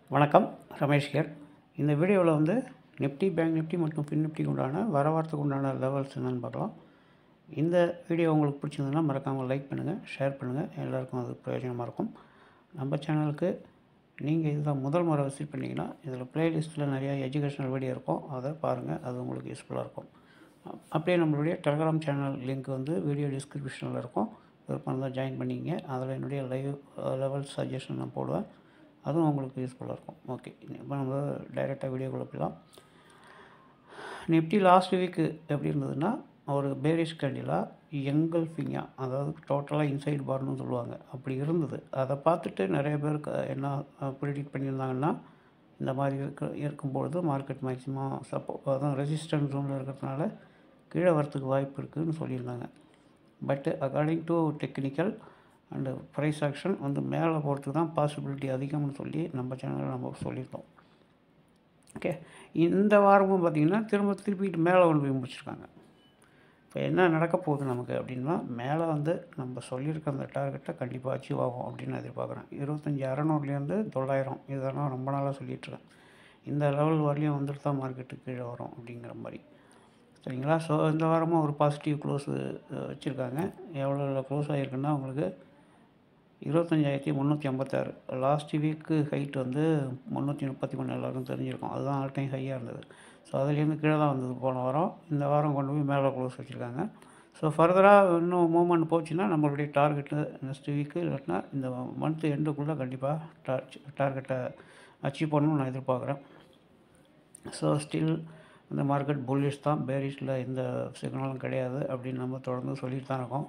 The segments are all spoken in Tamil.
வணக்கம் ரமேஷ் ஹியர் இந்த வீடியோவில் வந்து நிஃப்டி பேங்க் நிஃப்டி மற்றும் ஃபின் நிஃப்டிக்கு உண்டான வர வாரத்துக்கு உண்டான லெவல்ஸ் என்னென்னு பார்க்கலாம் இந்த வீடியோ உங்களுக்கு பிடிச்சிருந்ததுன்னா மறக்காமல் லைக் பண்ணுங்கள் ஷேர் பண்ணுங்கள் எல்லாருக்கும் அது பிரயோஜனமாக இருக்கும் நம்ம சேனலுக்கு நீங்கள் இதுதான் முதல் முறை விசிட் பண்ணிங்கன்னா இதில் ப்ளேலிஸ்ட்டில் நிறையா எஜுகேஷனல் வீடியோ இருக்கும் அதை பாருங்கள் அது உங்களுக்கு யூஸ்ஃபுல்லாக இருக்கும் அப்- அப்படியே நம்மளுடைய டெலகிராம் சேனல் லிங்க் வந்து வீடியோ டிஸ்கிரிப்ஷனில் இருக்கும் விருப்பம் இருந்தால் ஜாயின் பண்ணிங்க அதில் என்னுடைய லைவ் லெவல் சஜஷன் நான் போடுவேன் அதுவும் உங்களுக்கு யூஸ்ஃபுல்லாக இருக்கும் ஓகே இப்போ நம்ம டைரெக்டாக வீடியோக்குள்ளே போயிடலாம் நிஃப்டி லாஸ்ட் வீக்கு எப்படி இருந்ததுன்னா ஒரு பேரிஷ் கேண்டிலாக எங்கல்ஃபிங்கா அதாவது டோட்டலாக இன்சைட் பார்னு சொல்லுவாங்க அப்படி இருந்தது அதை பார்த்துட்டு நிறைய பேர் க- என்ன ப்ரிடிக்ட் பண்ணியிருந்தாங்கன்னா இந்த மாதிரி இருக்க இருக்கும்பொழுது மார்க்கெட் மேக்ஸிமம் சப்போ அதான் ரெசிஸ்டன்ஸ் ஜோனில் இருக்கிறதுனால கீழே வரத்துக்கு வாய்ப்பு இருக்குதுன்னு சொல்லியிருந்தாங்க but according to technical and price action வந்து மேலே போகிறதுக்கு தான் பாசிபிலிட்டி அதிகம்னு சொல்லி நம்ம சேனலில் நம்ம சொல்லியிருந்தோம் ஓகே இந்த வாரமும் பார்த்திங்கன்னா திரும்ப திருப்பிட்டு மேலே கொண்டு போய் முடிச்சிருக்காங்க இப்போ என்ன நடக்க போகுது நமக்கு அப்படின்னா மேலே வந்து நம்ம சொல்லியிருக்க அந்த டார்கெட்டை கண்டிப்பாக அச்சீவ் ஆகும் அப்படின்னு நான் எதிர்பார்க்குறேன் இருபத்தஞ்சி அறநூறுலேருந்து தொள்ளாயிரம் இதெல்லாம் ரொம்ப நாளாக சொல்லிகிட்ருக்கேன் இந்த லெவல் வரலையும் வந்துட்டு தான் மார்க்கெட்டு கீழே வரும் அப்படிங்கிற மாதிரி சரிங்களா ஸோ இந்த வாரமும் ஒரு பாசிட்டிவ் க்ளோஸ் வச்சுருக்காங்க எவ்வளோ க்ளோஸ் ஆகிருக்குன்னா உங்களுக்கு இருபத்தஞ்சாயிரத்தி முந்நூற்றி ஐம்பத்தாறு லாஸ்ட் வீக்கு ஹைட் வந்து முந்நூற்றி முப்பத்தி மூணு எல்லாருக்கும் தெரிஞ்சிருக்கும் அதுதான் ஆல் டைம் ஹையாக இருந்தது ஸோ அதுலேருந்து கீழே தான் வந்தது போன வாரம் இந்த வாரம் கொண்டு போய் மேலே க்ளோஸ் வச்சுருக்காங்க ஸோ ஃபர்தராக இன்னும் மூவ்மெண்ட் போச்சுன்னா நம்மளுடைய டார்கெட்டு நெக்ஸ்ட் வீக்கு இல்லாட்டினா இந்த மந்த் எண்டுக்குள்ளே கண்டிப்பாக டார்ச் டார்கெட்டை அச்சீவ் பண்ணணும்னு நான் எதிர்பார்க்குறேன் ஸோ ஸ்டில் இந்த மார்க்கெட் புல்லிஷ் தான் பேரிஷில் எந்த சிக்னலும் கிடையாது அப்படின்னு நம்ம தொடர்ந்து சொல்லிட்டு தான் இருக்கோம்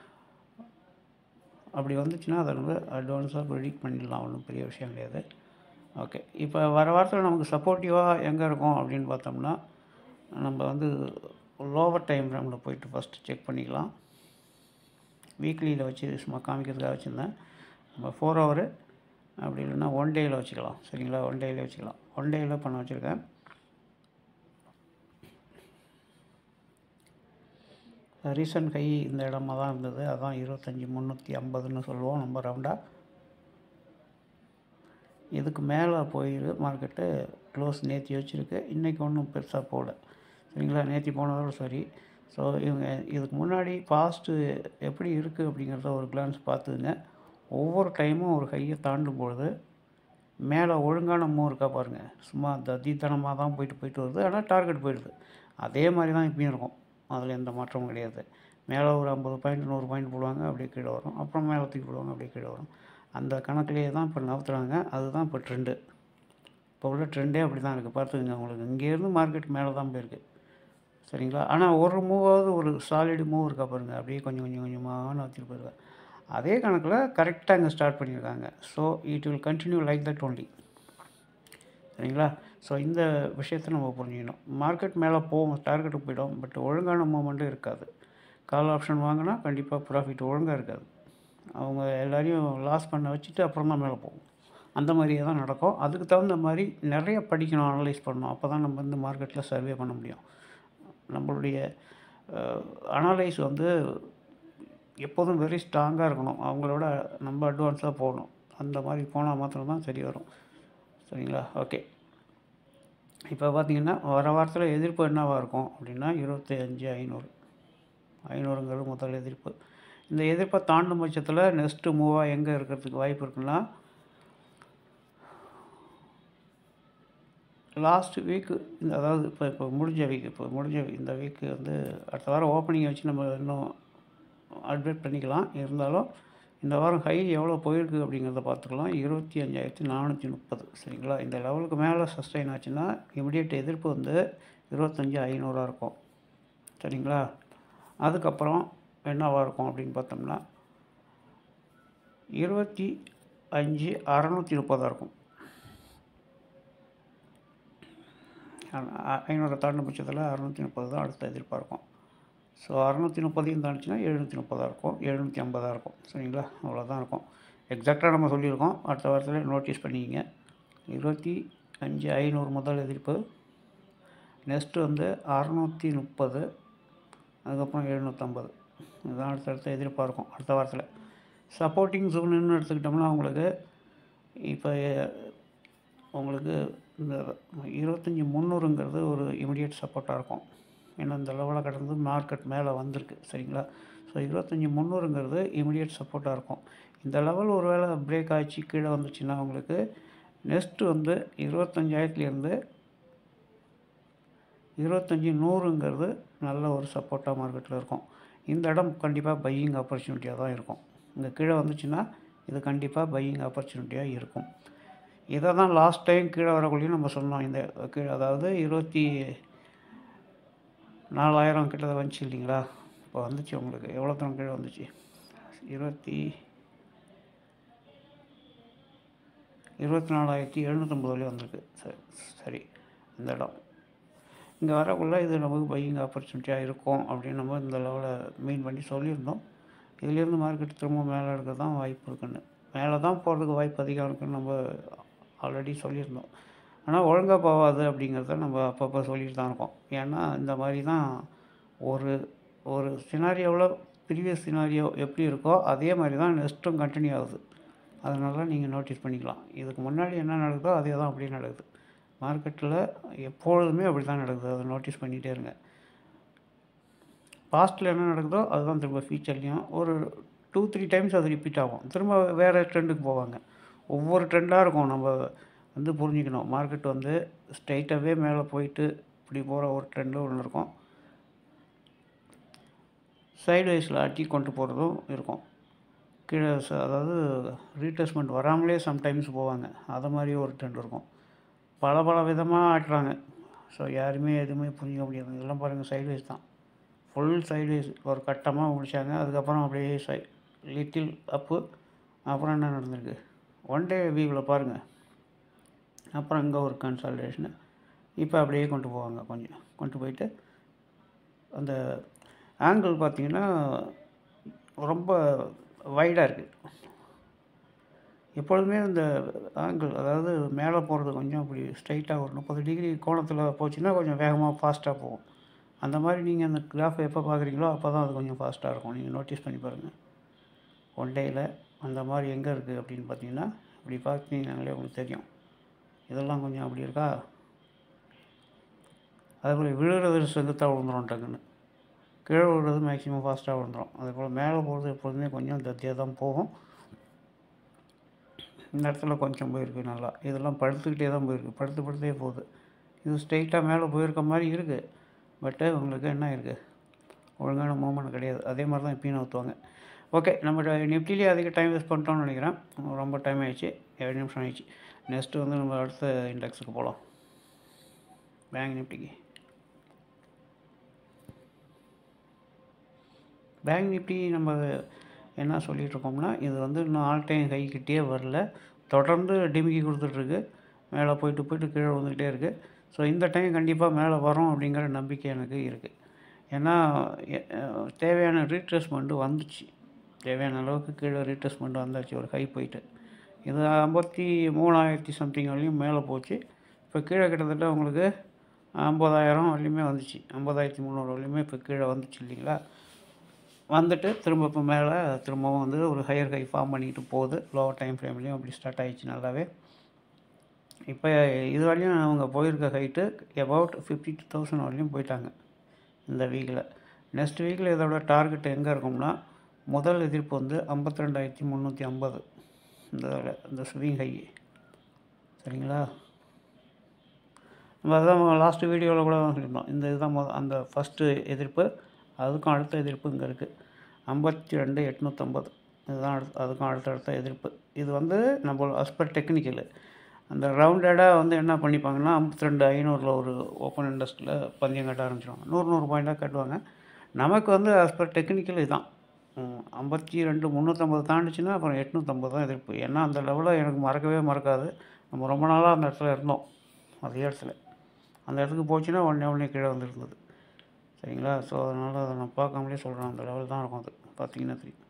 அப்படி வந்துச்சுன்னா அதை நம்ம அட்வான்ஸாக ப்ரெடிக்ட் பண்ணிடலாம் ஒன்றும் பெரிய விஷயம் கிடையாது ஓகே இப்போ வர வாரத்தில் நமக்கு சப்போர்ட்டிவாக எங்கே இருக்கும் அப்படின்னு பார்த்தோம்னா நம்ம வந்து லோவர் டைம் ஃப்ரேமில் போயிட்டு ஃபஸ்ட்டு செக் பண்ணிக்கலாம் வீக்லியில் வச்சு சும்மா காமிக்கிறதுக்காக வச்சுருந்தேன் நம்ம ஃபோர் ஹவரு அப்படி இல்லைன்னா ஒன் டேயில் வச்சுக்கலாம் சரிங்களா ஒன் டேயில் வச்சுக்கலாம் ஒன் டேயில் பண்ண வச்சுருக்கேன் ரீசன்ட் ஹை இந்த இடமா தான் இருந்தது அதான் இருபத்தஞ்சி முந்நூற்றி ஐம்பதுன்னு சொல்லுவோம் நம்ம ரவுண்டாக இதுக்கு மேலே போயிரு மார்க்கெட்டு க்ளோஸ் நேற்றி வச்சுருக்கு இன்றைக்கி ஒன்றும் பெருசாக போகல சரிங்களா நேற்றி போனதோட சரி ஸோ இவங்க இதுக்கு முன்னாடி பாஸ்ட்டு எப்படி இருக்குது அப்படிங்கிறத ஒரு கிளான்ஸ் பார்த்துங்க ஒவ்வொரு டைமும் ஒரு கையை தாண்டும் பொழுது மேலே ஒழுங்கான மூவ் இருக்கா பாருங்கள் சும்மா தத்தித்தனமாக தான் போயிட்டு போயிட்டு வருது ஆனால் டார்கெட் போயிடுது அதே மாதிரி தான் இப்பயும் இருக்கும் அதில் எந்த மாற்றமும் கிடையாது மேலே ஒரு ஐம்பது பாயிண்ட் நூறு பாயிண்ட் போடுவாங்க அப்படியே கீழே வரும் அப்புறம் மேலே தூக்கி போடுவாங்க அப்படியே கீழே வரும் அந்த கணக்கிலேயே தான் இப்போ நவுத்துறாங்க அதுதான் இப்போ ட்ரெண்டு இப்போ உள்ள ட்ரெண்டே அப்படி தான் இருக்குது பார்த்துக்குங்க உங்களுக்கு இங்கேருந்து மார்க்கெட் மேலே தான் போயிருக்கு சரிங்களா ஆனால் ஒரு மூவாவது ஒரு சாலிடு மூவ் இருக்கா பாருங்கள் அப்படியே கொஞ்சம் கொஞ்சம் கொஞ்சமாக நவுத்திட்டு போயிருக்காங்க அதே கணக்கில் கரெக்டாக இங்கே ஸ்டார்ட் பண்ணியிருக்காங்க so it will continue like that only சரிங்களா ஸோ இந்த விஷயத்தை நம்ம புரிஞ்சுக்கணும் மார்க்கெட் மேலே போகும் டார்கெட்டுக்கு போயிடும் பட் ஒழுங்கான மூமெண்ட்டும் இருக்காது கால் ஆப்ஷன் வாங்கினா கண்டிப்பாக ப்ராஃபிட் ஒழுங்காக இருக்காது அவங்க எல்லாரையும் லாஸ் பண்ண வச்சுட்டு அப்புறம் தான் மேலே போகும் அந்த மாதிரியே தான் நடக்கும் அதுக்கு தகுந்த மாதிரி நிறைய படிக்கணும் அனலைஸ் பண்ணணும் அப்போ தான் நம்ம வந்து மார்க்கெட்டில் சர்வே பண்ண முடியும் நம்மளுடைய அனலைஸ் வந்து எப்போதும் வெரி ஸ்ட்ராங்காக இருக்கணும் அவங்களோட நம்ம அட்வான்ஸாக போகணும் அந்த மாதிரி போனால் மாத்திரம்தான் சரி வரும் சரிங்களா ஓகே இப்போ பார்த்தீங்கன்னா வர வாரத்தில் எதிர்ப்பு என்னவாக இருக்கும் அப்படின்னா இருபத்தி அஞ்சு ஐநூறு ஐநூறுங்கிறது முதல் எதிர்ப்பு இந்த எதிர்ப்பை தாண்டும் பட்சத்தில் நெக்ஸ்ட்டு மூவாக எங்கே இருக்கிறதுக்கு வாய்ப்பு இருக்குன்னா லாஸ்ட் வீக்கு இந்த அதாவது இப்போ இப்போ முடிஞ்ச வீக் இப்போ முடிஞ்ச இந்த வீக்கு வந்து அடுத்த வாரம் ஓப்பனிங்கை வச்சு நம்ம இன்னும் அட்வைட் பண்ணிக்கலாம் இருந்தாலும் இந்த வாரம் ஹை எவ்வளோ போயிருக்கு அப்படிங்கிறத பார்த்துக்கலாம் இருபத்தி அஞ்சாயிரத்தி நானூற்றி முப்பது சரிங்களா இந்த லெவலுக்கு மேலே சஸ்டைன் ஆச்சுன்னா இமிடியேட் எதிர்ப்பு வந்து இருபத்தஞ்சி ஐநூறாக இருக்கும் சரிங்களா அதுக்கப்புறம் என்னவாக இருக்கும் அப்படின்னு பார்த்தோம்னா இருபத்தி அஞ்சு அறநூற்றி முப்பதாக இருக்கும் ஐநூறு தாண்டின பட்சத்தில் அறநூற்றி முப்பது தான் அடுத்த எதிர்பார்க்கும் ஸோ அறநூற்றி முப்பதையும் தாண்டிச்சுன்னா எழுநூற்றி முப்பதாக இருக்கும் எழுநூற்றி ஐம்பதாக இருக்கும் சரிங்களா அவ்வளோதான் இருக்கும் எக்ஸாக்டாக நம்ம சொல்லியிருக்கோம் அடுத்த வாரத்தில் நோட்டீஸ் பண்ணிக்கிங்க இருபத்தி அஞ்சு ஐநூறு முதல் எதிர்ப்பு நெக்ஸ்ட்டு வந்து அறநூற்றி முப்பது அதுக்கப்புறம் எழுநூற்றம்பது இதுதான் அடுத்தடுத்த எதிர்பார்க்கும் அடுத்த வாரத்தில் சப்போர்ட்டிங் ஜோனுன்னு எடுத்துக்கிட்டோம்னா உங்களுக்கு இப்போ உங்களுக்கு இந்த இருபத்தஞ்சி முந்நூறுங்கிறது ஒரு இமிடியட் சப்போர்ட்டாக இருக்கும் ஏன்னா இந்த லெவலை கடந்து மார்க்கெட் மேலே வந்திருக்கு சரிங்களா ஸோ இருபத்தஞ்சி முந்நூறுங்கிறது இமிடியட் சப்போர்ட்டாக இருக்கும் இந்த லெவல் ஒரு வேளை பிரேக் ஆச்சு கீழே வந்துச்சுன்னா உங்களுக்கு நெக்ஸ்ட்டு வந்து இருபத்தஞ்சாயிரத்துலேருந்து இருபத்தஞ்சி நூறுங்கிறது நல்ல ஒரு சப்போர்ட்டாக மார்க்கெட்டில் இருக்கும் இந்த இடம் கண்டிப்பாக பையிங் ஆப்பர்ச்சுனிட்டியாக தான் இருக்கும் இங்கே கீழே வந்துச்சுன்னா இது கண்டிப்பாக பையிங் ஆப்பர்ச்சுனிட்டியாக இருக்கும் இதை தான் லாஸ்ட் டைம் கீழே வரக்குள்ளேயும் நம்ம சொன்னோம் இந்த கீழே அதாவது இருபத்தி நாலாயிரம் கிட்ட வந்துச்சு இல்லைங்களா இப்போ வந்துச்சு உங்களுக்கு எவ்வளோ தூரம் கீழே வந்துச்சு இருபத்தி இருபத்தி நாலாயிரத்தி எழுநூற்றம்பது வரையும் வந்திருக்கு சரி சரி இந்த இடம் இங்கே வரக்குள்ள இது நமக்கு பையிங் ஆப்பர்ச்சுனிட்டியாக இருக்கும் அப்படின்னு நம்ம இந்த லெவலில் மீன் பண்ணி சொல்லியிருந்தோம் இதுலேருந்து மார்க்கெட் திரும்ப மேலே எடுக்க தான் வாய்ப்பு இருக்குன்னு மேலே தான் போகிறதுக்கு வாய்ப்பு அதிகம் இருக்குன்னு நம்ம ஆல்ரெடி சொல்லியிருந்தோம் ஆனால் ஒழுங்காக போகாது அப்படிங்கிறத நம்ம அப்பப்போ சொல்லிட்டு தான் இருக்கோம் ஏன்னா இந்த மாதிரி தான் ஒரு ஒரு சினாரியோவில் ப்ரீவியஸ் சினாரியோ எப்படி இருக்கோ அதே மாதிரி தான் நெக்ஸ்ட்டும் கண்டினியூ ஆகுது அதனால நீங்கள் நோட்டீஸ் பண்ணிக்கலாம் இதுக்கு முன்னாடி என்ன நடக்குதோ அதே தான் அப்படியே நடக்குது மார்க்கெட்டில் எப்பொழுதுமே அப்படி தான் நடக்குது அதை நோட்டீஸ் பண்ணிகிட்டே இருங்க பாஸ்ட்டில் என்ன நடக்குதோ அதுதான் திரும்ப ஃபியூச்சர்லேயும் ஒரு டூ த்ரீ டைம்ஸ் அது ரிப்பீட் ஆகும் திரும்ப வேறு ட்ரெண்டுக்கு போவாங்க ஒவ்வொரு ட்ரெண்டாக இருக்கும் நம்ம வந்து புரிஞ்சுக்கணும் மார்க்கெட் வந்து ஸ்ட்ரைட்டாகவே மேலே போயிட்டு இப்படி போகிற ஒரு ட்ரெண்டு ஒன்று இருக்கும் சைடு வைஸில் அட்டி கொண்டு போகிறதும் இருக்கும் கீழே ச- அதாவது ரீட்ரெஸ்மெண்ட் வராமலே சம்டைம்ஸ் போவாங்க அது மாதிரி ஒரு ட்ரெண்ட் இருக்கும் பல பல விதமாக ஆட்டுறாங்க ஸோ யாருமே எதுவுமே புரிஞ்சிக்க முடியாது இதெல்லாம் பாருங்கள் சைட்வேஸ் தான் ஃபுல் சைட்வேஸ் ஒரு கட்டமாக முடிச்சாங்க அதுக்கப்புறம் அப்படியே சை லிட்டில் அப்பு அப்புறம் என்ன நடந்திருக்கு ஒன் டே வியூவில் பாருங்கள் அப்புறம் இங்கே ஒரு கன்சல்டேஷனு இப்போ அப்படியே கொண்டு போவாங்க கொஞ்சம் கொண்டு போயிட்டு அந்த ஆங்கிள் பார்த்தீங்கன்னா ரொம்ப வைடாக இருக்குது எப்பொழுதுமே இந்த ஆங்கிள் அதாவது மேலே போகிறது கொஞ்சம் அப்படி ஸ்ட்ரைட்டாக ஒரு முப்பது டிகிரி கோணத்தில் போச்சுன்னா கொஞ்சம் வேகமாக ஃபாஸ்ட்டாக போகும் அந்த மாதிரி நீங்கள் அந்த கிராஃப் எப்போ பார்க்குறீங்களோ அப்போ தான் அது கொஞ்சம் ஃபாஸ்ட்டாக இருக்கும் நீங்கள் நோட்டீஸ் பண்ணி பாருங்கள் ஒன் டேயில் அந்த மாதிரி எங்கே இருக்குது அப்படின்னு பார்த்தீங்கன்னா இப்படி பார்த்தீங்கன்னாலே உங்களுக்கு தெரியும் இதெல்லாம் கொஞ்சம் அப்படி இருக்கா அதே போல் விழுகிறது செங்குத்தாக விழுந்துரும் டக்குன்னு கீழே விழுறது மேக்ஸிமம் ஃபாஸ்ட்டாக விழுந்துரும் அதே போல் மேலே போகிறது எப்பொழுதுமே கொஞ்சம் தத்தியாக தான் போகும் இந்த இடத்துல கொஞ்சம் போயிருக்கு நல்லா இதெல்லாம் படுத்துக்கிட்டே தான் போயிருக்கு படுத்து படுத்தே போகுது இது ஸ்ட்ரெயிட்டாக மேலே போயிருக்க மாதிரி இருக்குது பட்டு உங்களுக்கு என்ன இருக்குது ஒழுங்கான மூமெண்ட் கிடையாது அதே மாதிரி தான் இப்பயும் ஊற்றுவாங்க ஓகே நம்ம நிஃப்டிலேயே அதிக டைம் வேஸ்ட் பண்ணிட்டோம்னு நினைக்கிறேன் ரொம்ப டைம் ஆயிடுச்சு ஏழு நிமிஷம் ஆயிடுச்சு நெக்ஸ்ட்டு வந்து நம்ம அடுத்த இண்டெக்ஸுக்கு போகலாம் பேங்க் நிஃப்டிக்கு பேங்க் நிஃப்டி நம்ம என்ன சொல்லிட்டு இருக்கோம்னா இது வந்து இன்னும் ஆல் டைம் ஹைக்கிட்டே வரல தொடர்ந்து டிமிக்கி கொடுத்துட்ருக்கு மேலே போயிட்டு போயிட்டு கீழே வந்துக்கிட்டே இருக்குது ஸோ இந்த டைம் கண்டிப்பாக மேலே வரும் அப்படிங்கிற நம்பிக்கை எனக்கு இருக்குது ஏன்னா எ- அஹ் தேவையான ரீட்ரெஸ்மெண்ட்டு வந்துச்சு தேவையான அளவுக்கு கீழே ரீட்ரெஸ்மெண்ட் வந்தாச்சு ஒரு ஹை போயிட்டு இது ஐம்பத்தி மூணாயிரத்தி சம்திங் வரையும் மேலே போச்சு இப்போ கீழே கிட்டத்தட்ட உங்களுக்கு ஐம்பதாயிரம் வரையுமே வந்துச்சு ஐம்பதாயிரத்தி முந்நூறு வரையுமே இப்போ கீழே வந்துச்சு இல்லைங்களா வந்துட்டு திரும்ப இப்போ மேலே திரும்பவும் வந்து ஒரு ஹையர் ஹை ஃபார்ம் பண்ணிக்கிட்டு போகுது லோவர் டைம் ஃப்ரேம்லேயும் அப்படி ஸ்டார்ட் ஆயிடுச்சு நல்லாவே இப்போ இது வரையும் அவங்க போயிருக்க height about fifty two thousand வரையும் போயிட்டாங்க இந்த வீக்கில் நெக்ஸ்ட் வீக்கில் இதோட டார்கெட் எங்கே இருக்கும்னா முதல் எதிர்ப்பு வந்து ஐம்பத்தி ரெண்டாயிரத்தி முந்நூற்றி ஐம்பது இந்த இந்த ஸ்விங் ஹை சரிங்களா நம்ம அதான் லாஸ்ட் வீடியோவில் கூட தான் சொல்லியிருந்தோம் இந்த இதுதான் மொத அந்த ஃபஸ்ட்டு எதிர்ப்பு அதுக்கும் அடுத்த எதிர்ப்பு இங்கே இருக்குது ஐம்பத்தி ரெண்டு எட்நூற்றம்பது இதுதான் அடுத்து அதுக்கும் அடுத்தடுத்த எதிர்ப்பு இது வந்து நம்ம அஸ்பர் டெக்னிக்கலு அந்த ரவுண்டடாக வந்து என்ன பண்ணிப்பாங்கன்னா ஐம்பத்தி ரெண்டு ஐநூறில் ஒரு ஓப்பன் இண்டஸ்ட்ரியில் பந்தயம் கட்ட ஆரம்பிச்சிடுவாங்க நூறு நூறு பாயிண்டாக கட்டுவாங்க நமக்கு வந்து அஸ்பர் டெக்னிக்கல் இதுதான் ம், ஐம்பத்தி ரெண்டு முந்நூற்றம்பது தாண்டிச்சுன்னா அப்புறம் எட்நூற்றம்பது தான் எதிர்ப்பு ஏன்னா அந்த லெவலில் எனக்கு மறக்கவே மறக்காது நம்ம ரொம்ப நாளாக அந்த இடத்துல இருந்தோம் அதே இடத்துல அந்த இடத்துக்கு போச்சுன்னா உடனே உடனே கீழே வந்துருந்தது சரிங்களா ஸோ அதனால் அதை நான் பார்க்காமலே சொல்கிறேன் அந்த லெவல் தான் இருக்கும் அது பார்த்தீங்கன்னா தெரியும்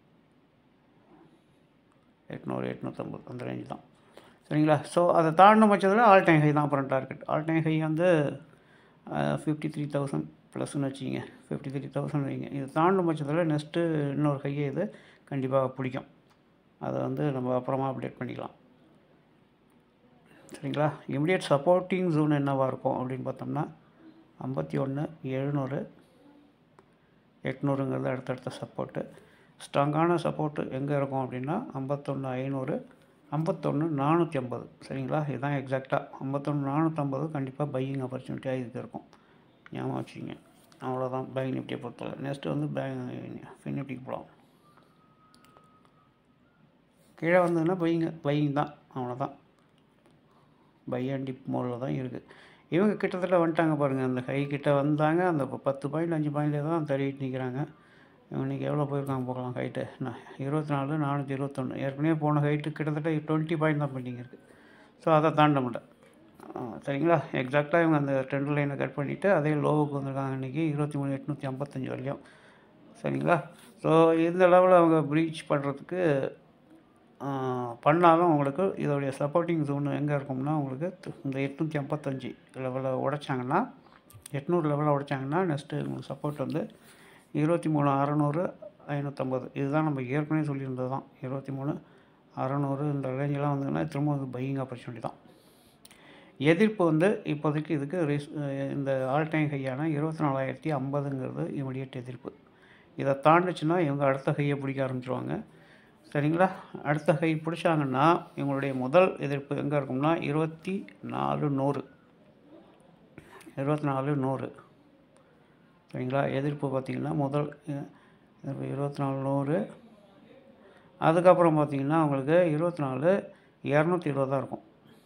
எட்நூறு எட்நூற்றம்பது அந்த ரேஞ்ச் தான் சரிங்களா ஸோ அதை தாண்டின பட்சத்தில் ஆல் டைம் ஹை தான் அப்புறம் டார்கெட் ஆல் டைம் ஹை வந்து ஃபிஃப்டி த்ரீ தௌசண்ட் ப்ளஸ்ன்னு வச்சிங்க ஃபிஃப்டி த்ரீ தௌசண்ட் வைங்க இது தாண்டின பட்சத்தில் நெக்ஸ்ட்டு இன்னொரு ஹையை இது கண்டிப்பாக பிடிக்கும் அதை வந்து நம்ம அப்புறமா அப்டேட் பண்ணிக்கலாம் சரிங்களா இமிடியட் சப்போர்ட்டிங் ஜோன் என்னவாக இருக்கும் அப்படின்னு பார்த்தோம்னா ஐம்பத்தி ஒன்று எழுநூறு எட்நூறுங்கிறது அடுத்தடுத்த சப்போர்ட்டு ஸ்ட்ராங்கான சப்போர்ட்டு எங்கே இருக்கும் அப்படின்னா ஐம்பத்தொன்று ஐநூறு ஐம்பத்தொன்று நானூற்றி ஐம்பது சரிங்களா இதுதான் எக்ஸாக்டாக ஐம்பத்தொன்று நானூற்றம்பது கண்டிப்பாக பையிங் ஆப்பர்ச்சுனிட்டியாக இதுக்கு இருக்கும் ஞாபகம் வச்சுங்க அவ்வளோதான் பேங்க் நிஃப்டியை பொறுத்தவரை நெக்ஸ்ட்டு வந்து பேங்க் ஃபின் நிஃப்டிக்கு போகலாம் கீழே வந்ததுன்னா பையிங்க பையிங் தான் அவ்வளோதான் பை அண்ட் டிப் மோடில் தான் இருக்குது இவங்க கிட்டத்தட்ட வந்துட்டாங்க பாருங்கள் அந்த ஹை கிட்ட வந்தாங்க அந்த ப- பத்து பாயிண்ட் அஞ்சு பாயிண்ட்லேயே தான் தள்ளிட்டு நிற்கிறாங்க இவங்க இன்றைக்கி எவ்வளோ போயிருக்காங்க போகலாம் ஹைட்டு நான் இருபத்தி நாலு நானூற்றி இருபத்தொன்று ஏற்கனவே போன ஹைட்டு கிட்டத்தட்ட டுவெண்ட்டி பாயிண்ட் தான் பெண்டிங் இருக்குது ஸோ அதை தாண்ட முடியல ஆ, சரிங்களா எக்ஸாக்டாக இவங்க அந்த ட்ரெண்ட் லைனை கட் பண்ணிவிட்டு அதே லோவுக்கு வந்திருக்காங்க இன்றைக்கி இருபத்தி மூணு எட்நூற்றி ஐம்பத்தஞ்சு வரையும் சரிங்களா ஸோ இந்த லெவலில் அவங்க ப்ரீச் பண்ணுறதுக்கு பண்ணாலும் உங்களுக்கு இதோடைய சப்போர்ட்டிங் ஜோன் எங்கே இருக்கும்னா உங்களுக்கு து- இந்த எட்நூற்றி ஐம்பத்தஞ்சு லெவலில் உடைச்சாங்கன்னா எட்நூறு லெவலில் உடைச்சாங்கன்னா நெக்ஸ்ட்டு உங்களுக்கு சப்போர்ட் வந்து இருபத்தி மூணு அறநூறு ஐநூற்றம்பது இதுதான் நம்ம ஏற்கனவே சொல்லியிருந்தது தான் இருபத்தி மூணு அறநூறு இந்த ரேஞ்செலாம் வந்ததுன்னா திரும்ப வந்து பையிங் ஆப்பர்ச்சுனிட்டி தான் எதிர்ப்பு வந்து இப்போதைக்கு இதுக்கு ரிஸ் இந்த ஆல் டைம் ஹையான இருபத்தி நாலாயிரத்தி ஐம்பதுங்கிறது இமிடியட் எதிர்ப்பு இதை தாண்டுச்சுன்னா இவங்க அடுத்த ஹையை பிடிக்க ஆரம்பிச்சிருவாங்க சரிங்களா அடுத்த ஹை பிடிச்சாங்கன்னா இவங்களுடைய முதல் எதிர்ப்பு எங்கே இருக்கும்னா இருபத்தி நாலு நூறு இருபத்தி நாலு நூறு சரிங்களா எதிர்ப்பு பார்த்திங்கன்னா முதல் இருபத்தி நாலு நூறு அதுக்கப்புறம் பார்த்திங்கன்னா உங்களுக்கு இருபத்தி நாலு இரநூத்தி இருபதாக இருக்கும்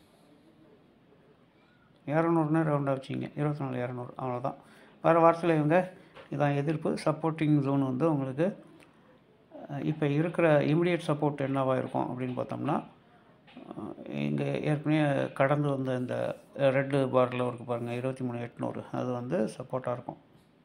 இரநூறுனா ரவுண்டாக வச்சிங்க இருபத்தி நாலு இரநூறு அவ்வளோதான் வர வாரத்தில் இவங்க இதான் எதிர்ப்பு சப்போர்ட்டிங் ஜோன் வந்து உங்களுக்கு இப்போ இருக்கிற இமிடியட் சப்போர்ட் என்னவா இருக்கும் அப்படின்னு பார்த்தோம்னா இங்கே ஏற்கனவே கடந்து வந்த இந்த ரெட்டு பாரில் இருக்கு பாருங்கள் இருபத்தி மூணு எட்நூறு அது வந்து சப்போர்ட்டாக இருக்கும்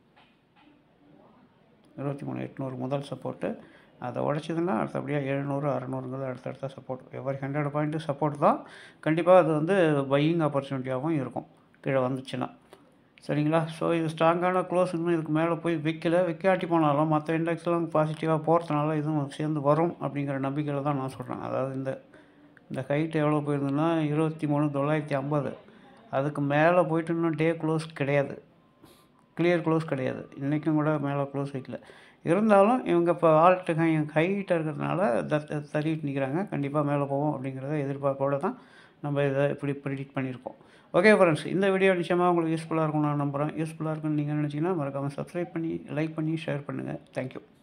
இருபத்தி மூணு எட்நூறு முதல் சப்போர்ட்டு அதை உடைச்சதுன்னா அடுத்தபடியாக எழுநூறு அறநூறுங்கிறது அடுத்தடுத்த support every hundred point support தான் கண்டிப்பாக அது வந்து பையிங் ஆப்பர்ச்சுனிட்டியாகவும் இருக்கும் கீழே வந்துச்சுன்னா சரிங்களா ஸோ இது ஸ்ட்ராங்கான க்ளோஸ் இன்னும் இதுக்கு மேலே போய் விற்கல விற்காட்டி போனாலும் மற்ற இண்டெக்ஸ்லாம் பாசிட்டிவாக போகிறதுனால இதுவும் சேர்ந்து வரும் அப்படிங்கிற நம்பிக்கையில் தான் நான் சொல்கிறேன் அதாவது இந்த இந்த ஹைட் எவ்வளோ போயிருந்ததுன்னா இருபத்தி மூணு தொள்ளாயிரத்தி ஐம்பது அதுக்கு மேலே போயிட்டு இன்னும் டே க்ளோஸ் கிடையாது கிளியர் க்ளோஸ் கிடையாது இன்றைக்கும் கூட மேலே க்ளோஸ் வைக்கல இருந்தாலும் இவங்க இப்போ ஆல்ட்டு ஹை ஹைட்டாக இருக்கிறதுனால த- தள்ளிட்டு நிற்கிறாங்க கண்டிப்பாக மேலே போவோம் அப்படிங்கிறத எதிர்பார்ப்போட தான் நம்ம இதை இப்படி ப்ரிடிக்ட் பண்ணியிருக்கோம் ஓகே ஃப்ரெண்ட்ஸ் இந்த வீடியோ நிச்சயமாக உங்களுக்கு யூஸ்ஃபுல்லாக இருக்கும் நான் நம்புகிறேன் யூஸ்ஃபுல்லாக இருக்குன்னு நீங்கள் நினச்சிங்கன்னா மறக்காமல் சப்ஸ்கிரைப் பண்ணி லைக் பண்ணி ஷேர் பண்ணுங்கள் தேங்க்யூ